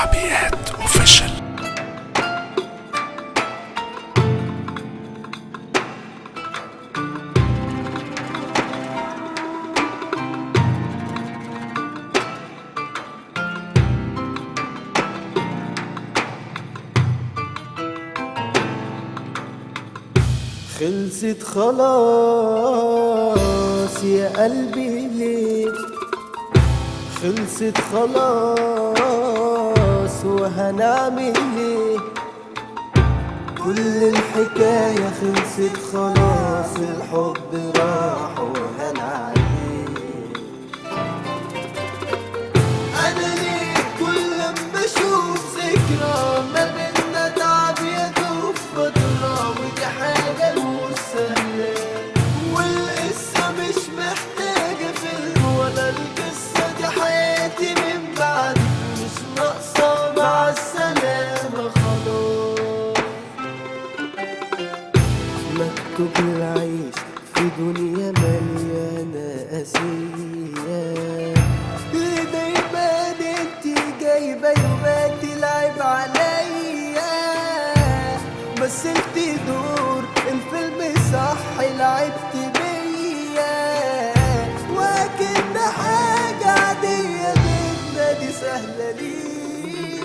شعبيات اوفيشال خلصت خلاص يا قلبي ليه خلصت خلاص وهنعمل ايه كل الحكاية خلصت خلاص الحب راح وهنعمل انا ليه كل لما اشوف ذكرى ما بينا تعب يدوب فترة ودي حاجة مش سهلة والقصة مش محتاجة فيلم ولا القصة دي حياتي من بعد مش ناقصة مع السلامة خلاص مكتوب العيش في دنيا مليانة أسية ليه دايما انت جايبة يومات تلعب عليا مثلت دور الفيلم صح لعبت بيا وكأن حاجة عادية بينا دي سهلة ليه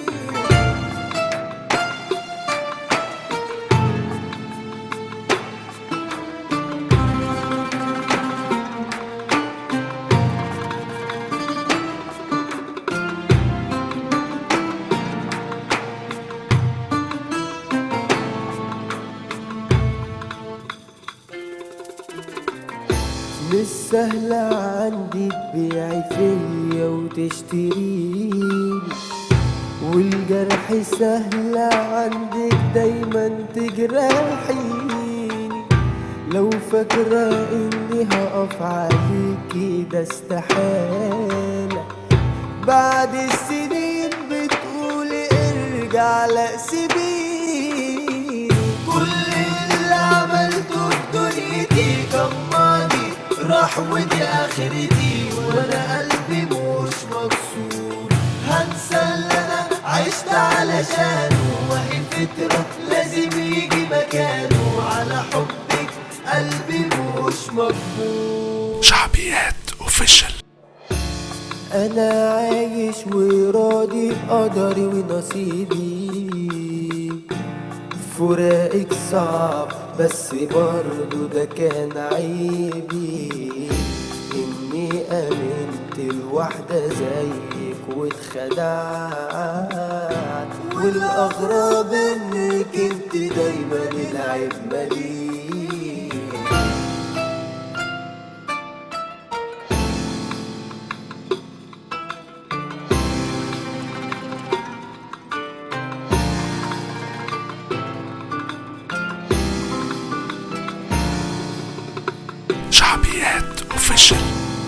مش سهلة عندي تبيعي فيا وتشتريني والجرح سهل عندك دايما تجرحيني لو فاكرة اني هقف عليكي ده استحالة بعد السنين بتقولي ارجع لا سيبيني كل اللي عملته في دنيتي كان ماضي راح ودي اخرتي وانا قلبي مش مكسور هنسى اللي انا عشت علشانه وهي فترة لازم يجي مكانه على حبك قلبي مش مقبول شعبيات اوفيشال انا عايش وراضي بقدري ونصيبي فراقك صعب بس برضو ده كان عيبي اني امنت لواحدة زيك واتخدعت والاغراب انك انت دايما العيب مليك شعبيات اوفيشال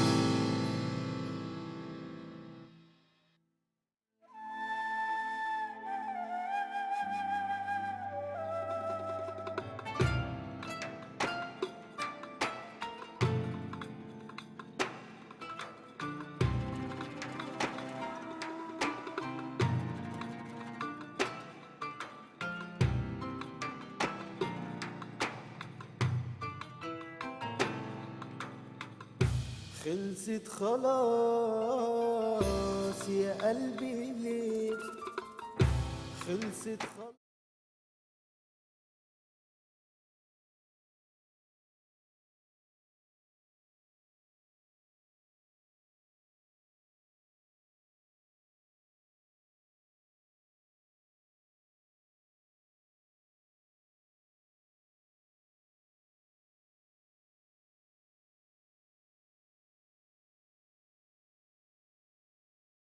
خلصت خلاص يا قلبي ليه خلصت خلاص